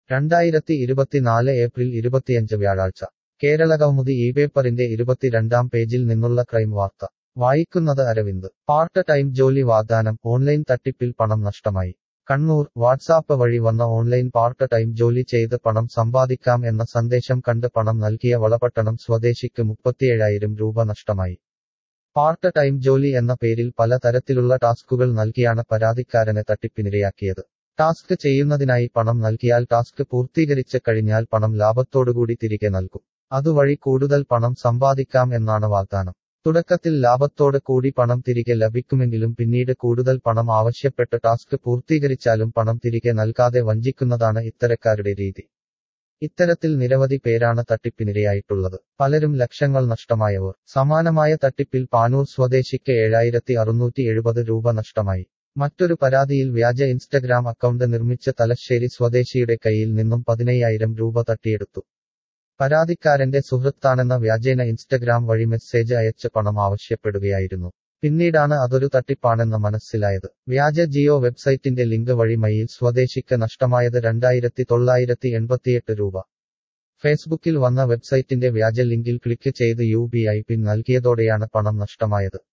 രണ്ടായിരത്തി ഇരുപത്തിനാല് ഏപ്രിൽ ഇരുപത്തിയഞ്ച് വ്യാഴാഴ്ച കേരളകൗമുദി ഈ പേപ്പറിന്റെ ഇരുപത്തിരണ്ടാം പേജിൽ നിന്നുള്ള ക്രൈം വാർത്ത വായിക്കുന്നത് അരവിന്ദ് പാർട്ട് ടൈം ജോലി വാഗ്ദാനം ഓൺലൈൻ തട്ടിപ്പിൽ പണം നഷ്ടമായി കണ്ണൂർ വാട്സാപ്പ് വഴി വന്ന ഓൺലൈൻ പാർട്ട് ടൈം ജോലി ചെയ്ത് പണം സമ്പാദിക്കാം എന്ന സന്ദേശം കണ്ട് പണം നൽകിയ വളപട്ടണം സ്വദേശിക്ക് മുപ്പത്തിയേഴായിരം രൂപ നഷ്ടമായി പാർട്ട് ടൈം ജോലി എന്ന പേരിൽ പല തരത്തിലുള്ള ടാസ്കുകൾ നൽകിയാണ് പരാതിക്കാരനെ തട്ടിപ്പിനിരയാക്കിയത് ടാസ്ക് ചെയ്യുന്നതിനായി പണം നൽകിയാൽ ടാസ്ക് പൂർത്തീകരിച്ച് കഴിഞ്ഞാൽ പണം ലാഭത്തോടുകൂടി തിരികെ നൽകും അതുവഴി കൂടുതൽ പണം സമ്പാദിക്കാം എന്നാണ് വാഗ്ദാനം തുടക്കത്തിൽ ലാഭത്തോട് കൂടി പണം തിരികെ ലഭിക്കുമെങ്കിലും പിന്നീട് കൂടുതൽ പണം ആവശ്യപ്പെട്ട് ടാസ്ക് പൂർത്തീകരിച്ചാലും പണം തിരികെ നൽകാതെ വഞ്ചിക്കുന്നതാണ് ഇത്തരക്കാരുടെ രീതി ഇത്തരത്തിൽ നിരവധി പേരാണ് തട്ടിപ്പിനിരയായിട്ടുള്ളത് പലരും ലക്ഷങ്ങൾ നഷ്ടമായവർ സമാനമായ തട്ടിപ്പിൽ പാനൂർ സ്വദേശിക്ക് ഏഴായിരത്തി അറുന്നൂറ്റി എഴുപത് രൂപ നഷ്ടമായി മറ്റൊരു പരാതിയിൽ വ്യാജ ഇൻസ്റ്റഗ്രാം അക്കൗണ്ട് നിർമ്മിച്ച തലശ്ശേരി സ്വദേശിയുടെ കയ്യിൽ നിന്നും പതിനയ്യായിരം രൂപ തട്ടിയെടുത്തു പരാതിക്കാരന്റെ സുഹൃത്താണെന്ന വ്യാജേന ഇൻസ്റ്റഗ്രാം വഴി മെസ്സേജ് അയച്ച് പണം ആവശ്യപ്പെടുകയായിരുന്നു പിന്നീടാണ് അതൊരു തട്ടിപ്പാണെന്ന് മനസ്സിലായത് വ്യാജ ജിയോ വെബ്സൈറ്റിന്റെ ലിങ്ക് വഴി മയിൽ സ്വദേശിക്ക് നഷ്ടമായത് രണ്ടായിരത്തി തൊള്ളായിരത്തി എൺപത്തിയെട്ട് രൂപ ഫേസ്ബുക്കിൽ വന്ന വെബ്സൈറ്റിന്റെ വ്യാജ ലിങ്കിൽ ക്ലിക്ക് ചെയ്ത് യു പി ഐ പിൻ നൽകിയതോടെയാണ് പണം നഷ്ടമായത്